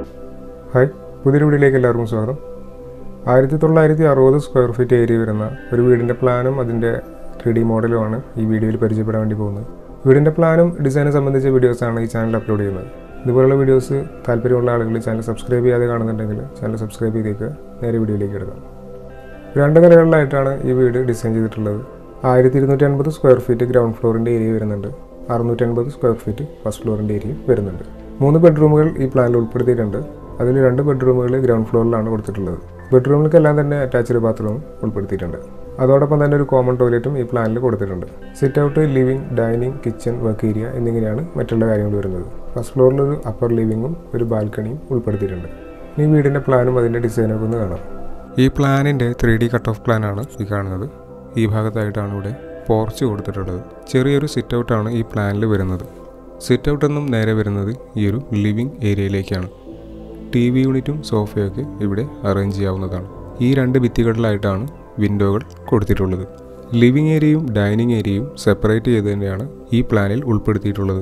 hi പുതിയൊരു വീഡിയോയിലേക്ക് എല്ലാവർക്കും സ്വാഗതം ആയിരത്തി തൊള്ളായിരത്തി അറുപത് സ്ക്വയർ ഫീറ്റ് ഏരിയ വരുന്ന ഒരു വീടിൻ്റെ പ്ലാനും അതിൻ്റെ ത്രീ ഡി മോഡലുമാണ് ഈ വീഡിയോയിൽ പരിചയപ്പെടാൻ വേണ്ടി പോകുന്നത് വീടിൻ്റെ പ്ലാനും ഡിസൈനും സംബന്ധിച്ച വീഡിയോസാണ് ഈ ചാനൽ അപ്ലോഡ് ചെയ്യുന്നത് ഇതുപോലുള്ള വീഡിയോസ് താല്പര്യമുള്ള ആളുകൾ ചാനൽ സബ്സ്ക്രൈബ് ചെയ്യാതെ കാണുന്നുണ്ടെങ്കിൽ ചാനൽ സബ്സ്ക്രൈബ് ചെയ്തേക്ക് നേരെ വീഡിയോയിലേക്ക് എടുക്കാം രണ്ട് നിലകളിലായിട്ടാണ് ഈ വീട് ഡിസൈൻ ചെയ്തിട്ടുള്ളത് ആയിരത്തി ഇരുന്നൂറ്റി അൻപത് സ്ക്വയർ ഫീറ്റ് ഗ്രൗണ്ട് ഫ്ലോറിൻ്റെ ഏരിയ വരുന്നുണ്ട് അറുന്നൂറ്റി അൻപത് സ്ക്വയർ ഫീറ്റ് ഫസ്റ്റ് ഫ്ലോറിൻ്റെ ഏരിയ വരുന്നുണ്ട് മൂന്ന് ബെഡ്റൂമുകൾ ഈ പ്ലാനിൽ ഉൾപ്പെടുത്തിയിട്ടുണ്ട് അതിൽ രണ്ട് ബെഡ്റൂമുകൾ ഗ്രൗണ്ട് ഫ്ലോറിലാണ് കൊടുത്തിട്ടുള്ളത് ബെഡ്റൂമിലേക്കെല്ലാം തന്നെ അറ്റാച്ച്ഡ് ബാത്റൂം ഉൾപ്പെടുത്തിയിട്ടുണ്ട് അതോടൊപ്പം തന്നെ ഒരു കോമൺ ടോയ്ലറ്റും ഈ പ്ലാനിൽ കൊടുത്തിട്ടുണ്ട് sit out living dining kitchen work area എന്നിങ്ങനെയാണ് മറ്റുള്ള കാര്യങ്ങൾ വരുന്നത് ഫസ്റ്റ് ഫ്ലോറിൽ ഒരു അപ്പർ ലിവിങ്ങും ഒരു ബാൽക്കണിയും ഉൾപ്പെടുത്തിയിട്ടുണ്ട് ഈ വീടിൻ്റെ പ്ലാനും അതിൻ്റെ ഡിസൈനൊക്കെ ഒന്ന് കാണാം ഈ പ്ലാനിൻ്റെ ത്രീ ഡി കട്ട് ഓഫ് പ്ലാനാണ് ഈ കാണുന്നത് ഈ ഭാഗത്തായിട്ടാണ് ഇവിടെ പോർച്ച് കൊടുത്തിട്ടുള്ളത് ചെറിയൊരു സിറ്റ് ഔട്ടാണ് ഈ പ്ലാനിൽ വരുന്നത് സിറ്റ് ഔട്ട് എന്നും നേരെ വരുന്നത് ഈ ഒരു ലിവിംഗ് ഏരിയയിലേക്കാണ് ടി വി യൂണിറ്റും സോഫയൊക്കെ ഇവിടെ അറേഞ്ച് ചെയ്യാവുന്നതാണ് ഈ രണ്ട് ഭിത്തികളിലായിട്ടാണ് വിൻഡോകൾ കൊടുത്തിട്ടുള്ളത് ലിവിംഗ് ഏരിയയും ഡൈനിങ് ഏരിയയും സെപ്പറേറ്റ് ചെയ്ത് തന്നെയാണ് ഈ പ്ലാനിൽ ഉൾപ്പെടുത്തിയിട്ടുള്ളത്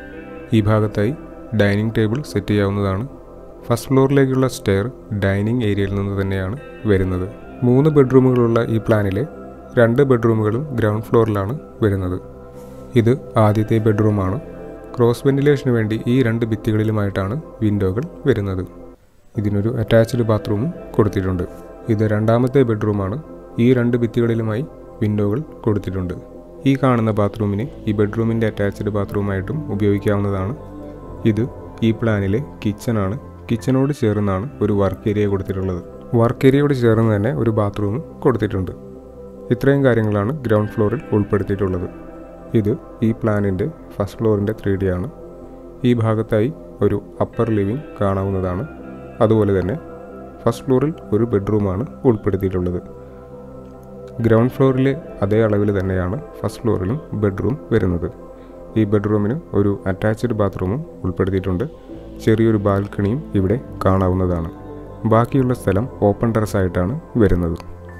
ഈ ഭാഗത്തായി ഡൈനിങ് ടേബിൾ സെറ്റ് ചെയ്യാവുന്നതാണ് ഫസ്റ്റ് ഫ്ലോറിലേക്കുള്ള സ്റ്റെയർ ഡൈനിങ് ഏരിയയിൽ നിന്ന് തന്നെയാണ് വരുന്നത് മൂന്ന് ബെഡ്റൂമുകളുള്ള ഈ പ്ലാനിലെ രണ്ട് ബെഡ്റൂമുകളും ഗ്രൗണ്ട് ഫ്ലോറിലാണ് വരുന്നത് ഇത് ആദ്യത്തെ ബെഡ്റൂമാണ് ക്രോസ് വെന്റിലേഷന് വേണ്ടി ഈ രണ്ട് ഭിത്തികളിലുമായിട്ടാണ് വിൻഡോകൾ വരുന്നത് ഇതിനൊരു അറ്റാച്ച്ഡ് ബാത്റൂമും കൊടുത്തിട്ടുണ്ട് ഇത് രണ്ടാമത്തെ ബെഡ്റൂമാണ് ഈ രണ്ട് ഭിത്തികളിലുമായി വിൻഡോകൾ കൊടുത്തിട്ടുണ്ട് ഈ കാണുന്ന ബാത്റൂമിന് ഈ ബെഡ്റൂമിൻ്റെ അറ്റാച്ച്ഡ് ബാത്റൂമായിട്ടും ഉപയോഗിക്കാവുന്നതാണ് ഇത് ഈ പ്ലാനിലെ കിച്ചണാണ് കിച്ചണോട് ചേർന്നാണ് ഒരു വർക്ക് ഏരിയ കൊടുത്തിട്ടുള്ളത് വർക്ക് ഏരിയയോട് ചേർന്ന് തന്നെ ഒരു ബാത്റൂമും കൊടുത്തിട്ടുണ്ട് ഇത്രയും കാര്യങ്ങളാണ് ഗ്രൗണ്ട് ഫ്ലോറിൽ ഉൾപ്പെടുത്തിയിട്ടുള്ളത് ഇത് ഈ പ്ലാനിൻ്റെ ഫസ്റ്റ് ഫ്ലോറിൻ്റെ ത്രീ ഡി ആണ് ഈ ഭാഗത്തായി ഒരു അപ്പർ ലിവിംഗ് കാണാവുന്നതാണ് അതുപോലെ തന്നെ ഫസ്റ്റ് ഫ്ലോറിൽ ഒരു ബെഡ്റൂമാണ് ഉൾപ്പെടുത്തിയിട്ടുള്ളത് ഗ്രൗണ്ട് ഫ്ലോറിലെ അതേ അളവിൽ തന്നെയാണ് ഫസ്റ്റ് ഫ്ലോറിലും ബെഡ്റൂം വരുന്നത് ഈ ബെഡ്റൂമിന് ഒരു അറ്റാച്ച്ഡ് ബാത്റൂമും ഉൾപ്പെടുത്തിയിട്ടുണ്ട് ചെറിയൊരു ബാൽക്കണിയും ഇവിടെ കാണാവുന്നതാണ് ബാക്കിയുള്ള സ്ഥലം ഓപ്പൺ ടെറസ് ആയിട്ടാണ് വരുന്നത്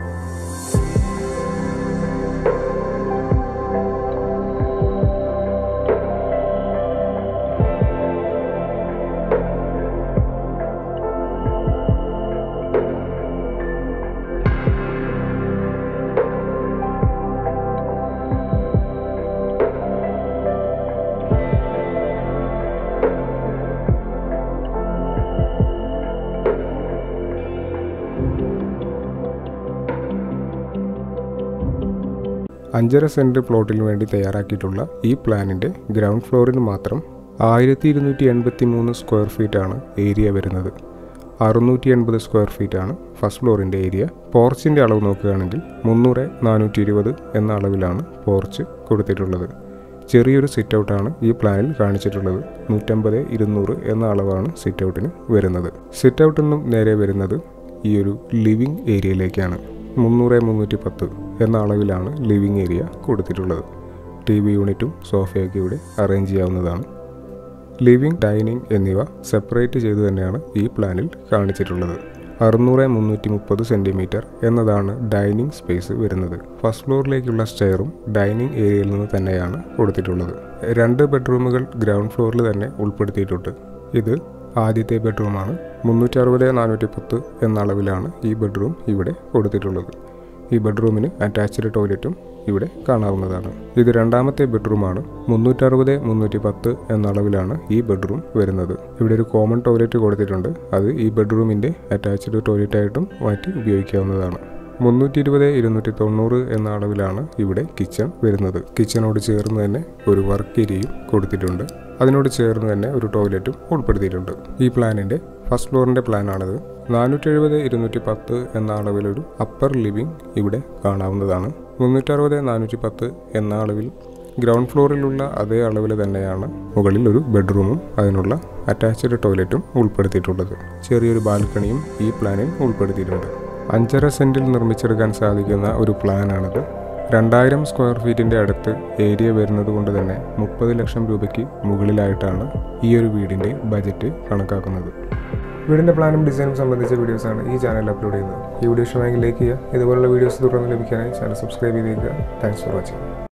അഞ്ചര സെൻറ്റ് പ്ലോട്ടിന് വേണ്ടി തയ്യാറാക്കിയിട്ടുള്ള ഈ പ്ലാനിൻ്റെ ഗ്രൗണ്ട് ഫ്ലോറിന് മാത്രം ആയിരത്തി ഇരുന്നൂറ്റി എൺപത്തി മൂന്ന് സ്ക്വയർ ഫീറ്റാണ് ഏരിയ വരുന്നത് അറുന്നൂറ്റി എൺപത് സ്ക്വയർ ഫീറ്റാണ് ഫസ്റ്റ് ഫ്ലോറിൻ്റെ ഏരിയ പോർച്ചിൻ്റെ അളവ് നോക്കുകയാണെങ്കിൽ മുന്നൂറ് നാനൂറ്റി ഇരുപത് എന്ന അളവിലാണ് പോർച്ച് കൊടുത്തിട്ടുള്ളത് ചെറിയൊരു സിറ്റ് ഔട്ടാണ് ഈ പ്ലാനിൽ കാണിച്ചിട്ടുള്ളത് നൂറ്റമ്പത് ഇരുന്നൂറ് എന്ന അളവാണ് സിറ്റ് ഔട്ടിന് വരുന്നത് സിറ്റ് ഔട്ടിൽ നിന്നും നേരെ വരുന്നത് ഈ ഒരു ലിവിംഗ് ഏരിയയിലേക്കാണ് മുന്നൂറ് മുന്നൂറ്റി പത്ത് എന്ന അളവിലാണ് ലിവിംഗ് ഏരിയ കൊടുത്തിട്ടുള്ളത് ടി വി യൂണിറ്റും സോഫയൊക്കെ ഇവിടെ അറേഞ്ച് ചെയ്യാവുന്നതാണ് ലിവിംഗ് ഡൈനിങ് എന്നിവ സെപ്പറേറ്റ് ചെയ്ത് തന്നെയാണ് ഈ പ്ലാനിൽ കാണിച്ചിട്ടുള്ളത് അറുന്നൂറ് മുന്നൂറ്റി മുപ്പത് സെൻറ്റിമീറ്റർ എന്നതാണ് ഡൈനിങ് സ്പേസ് വരുന്നത് ഫസ്റ്റ് ഫ്ലോറിലേക്കുള്ള സ്റ്റെയറും ഡൈനിങ് ഏരിയയിൽ നിന്ന് തന്നെയാണ് കൊടുത്തിട്ടുള്ളത് രണ്ട് ബെഡ്റൂമുകൾ ഗ്രൗണ്ട് ഫ്ലോറിൽ തന്നെ ഉൾപ്പെടുത്തിയിട്ടുണ്ട് ഇത് ആദ്യത്തെ ബെഡ്റൂമാണ് മുന്നൂറ്റി അറുപത് നാനൂറ്റി പത്ത് എന്ന അളവിലാണ് ഈ ബെഡ്റൂം ഇവിടെ കൊടുത്തിട്ടുള്ളത് ഈ ബെഡ്റൂമിന് അറ്റാച്ച്ഡ് ടോയ്ലറ്റും ഇവിടെ കാണാവുന്നതാണ് ഇത് രണ്ടാമത്തെ ബെഡ്റൂമാണ് മുന്നൂറ്ററുപത് മുന്നൂറ്റി പത്ത് എന്ന അളവിലാണ് ഈ ബെഡ്റൂം വരുന്നത് ഇവിടെ ഒരു കോമൺ ടോയ്ലറ്റ് കൊടുത്തിട്ടുണ്ട് അത് ഈ ബെഡ്റൂമിൻ്റെ അറ്റാച്ച്ഡ് ടോയ്ലറ്റായിട്ടും മാറ്റി ഉപയോഗിക്കാവുന്നതാണ് മുന്നൂറ്റി ഇരുപത് ഇരുന്നൂറ്റി തൊണ്ണൂറ് എന്ന അളവിലാണ് ഇവിടെ കിച്ചൺ വരുന്നത് കിച്ചണോട് ചേർന്ന് തന്നെ ഒരു വർക്ക് ഏരിയയും കൊടുത്തിട്ടുണ്ട് അതിനോട് ചേർന്ന് തന്നെ ഒരു ടോയ്ലറ്റും ഉൾപ്പെടുത്തിയിട്ടുണ്ട് ഈ പ്ലാനിൻ്റെ ഫസ്റ്റ് ഫ്ലോറിൻ്റെ പ്ലാനാണിത് നാനൂറ്റി എഴുപത് ഇരുന്നൂറ്റി പത്ത് എന്ന അളവിലൊരു അപ്പർ ലിവിംഗ് ഇവിടെ കാണാവുന്നതാണ് മുന്നൂറ്ററുപത് നാനൂറ്റി പത്ത് എന്ന അളവിൽ ഗ്രൗണ്ട് ഫ്ലോറിലുള്ള അതേ അളവിൽ തന്നെയാണ് മുകളിൽ ഒരു ബെഡ്റൂമും അതിനുള്ള അറ്റാച്ച്ഡ് ടോയ്ലറ്റും ഉൾപ്പെടുത്തിയിട്ടുള്ളത് ചെറിയൊരു ബാൽക്കണിയും ഈ പ്ലാനിൽ ഉൾപ്പെടുത്തിയിട്ടുണ്ട് അഞ്ചര സെൻറ്റിൽ നിർമ്മിച്ചെടുക്കാൻ സാധിക്കുന്ന ഒരു പ്ലാനാണിത് രണ്ടായിരം സ്ക്വയർ ഫീറ്റിൻ്റെ അടുത്ത് ഏരിയ വരുന്നത് കൊണ്ട് തന്നെ മുപ്പത് ലക്ഷം രൂപയ്ക്ക് മുകളിലായിട്ടാണ് ഈ ഒരു വീടിൻ്റെ ബജറ്റ് കണക്കാക്കുന്നത് വീടിൻ്റെ പ്ലാനും ഡിസൈനും സംബന്ധിച്ച വീഡിയോസാണ് ഈ ചാനലിൽ അപ്ലോഡ് ചെയ്യുന്നത് ഈ വീഡിയോ ഇഷ്ടമായെങ്കിൽ ലൈക്ക് ചെയ്യുക ഇതുപോലുള്ള വീഡിയോസ് തുടർന്ന് ലഭിക്കാനായി ചാനൽ സബ്സ്ക്രൈബ് ചെയ്തേക്കുക താങ്ക്സ് ഫോർ വാച്ചിങ്